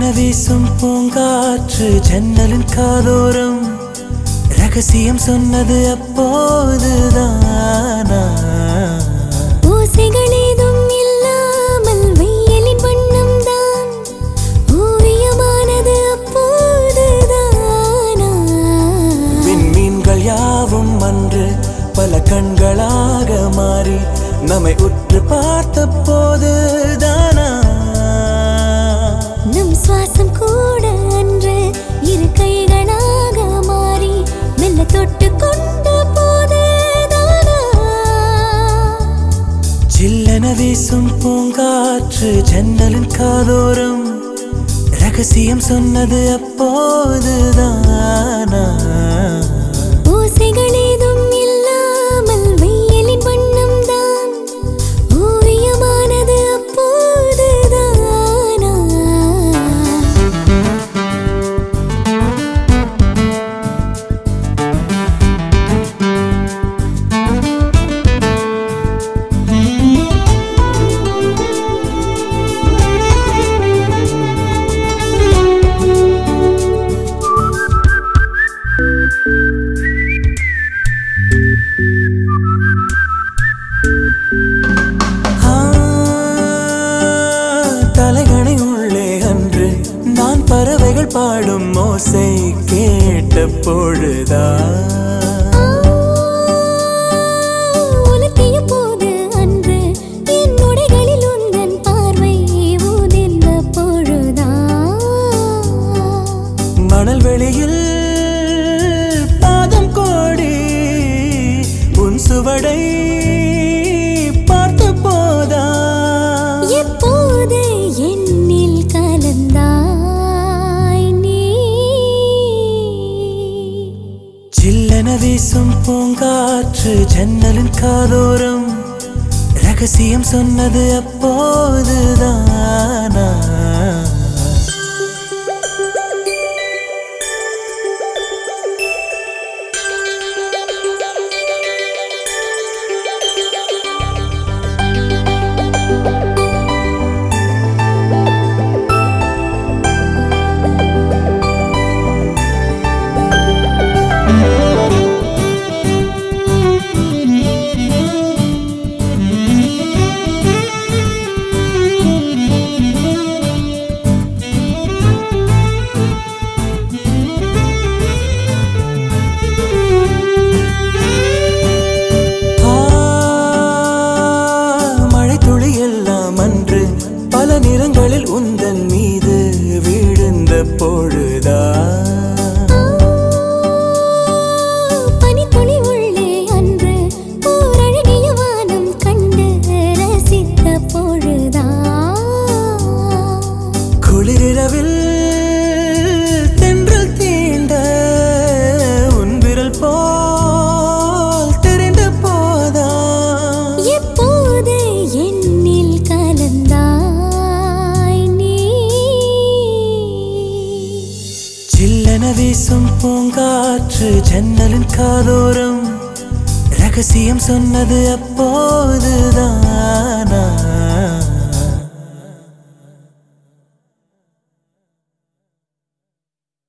வீசும் பூங்காற்று ஜன்னலின் காதோரம் ரகசியம் சொன்னது அப்போதுதானா ஓசைகள் ஏதும் இல்லாமல் வெயிலின் வண்ணம் தான் ஓவியமானது அப்போதுதானா விண்மீன்கள் யாவும் அன்று பல கண்களாக மாறி நம்மை உற்று பார்த்த போதுதானா நம் சுவாசம் கூட அன்று இரு கைகளாக மாறி மெல்ல தொட்டு கொண்ட போதுதானா சில்லென வீசும் பூங்காற்று ஜன்னலின் காதோரம் ரகசியம் சொன்னது அப்போதுதானா ஓசைகள் ஏதும் இல்லாமல் வெயிலின் வண்ணம் தான் ஓவியமானது அப்போதுதானா ஆ, தலைகணை உள்ளே அன்று நான் பறவைகள் பாடும் ஓசை கேட்ட பொழுதா உலக்கிய போது அன்று என் உடைகளில் உந்தன் பார்வை ஊதிர்ந்த பொழுதா மணல் வெளியில் பாதம் கோடி உன் சுவடை பார்த்த போதா எப்போது என்னில் கலந்தாய் நீ சில்லென வீசும் பூங்காற்று ஜன்னலின் காதோரம் ரகசியம் சொன்னது அப்போதுதானா ஆ, மழைத்துளி எல்லாம் அன்று பல நிறங்களில் உந்தன் மீது விழுந்த பொழுதா பனித்துளி உள்ளே அன்று ஓரழகிய வானம் கண்டு ரசித்த பொழுதா குளிரிரவில் தென்றல் தீண்ட உன் விரல் போல் தெரிந்த போதா எப்போது என்னில் கலந்தாய் நீ சில்லென வீசும் பூங்காற்று ஜன்னலின் காதோரம் ரகசியம் சொன்னது அப்போதுதானா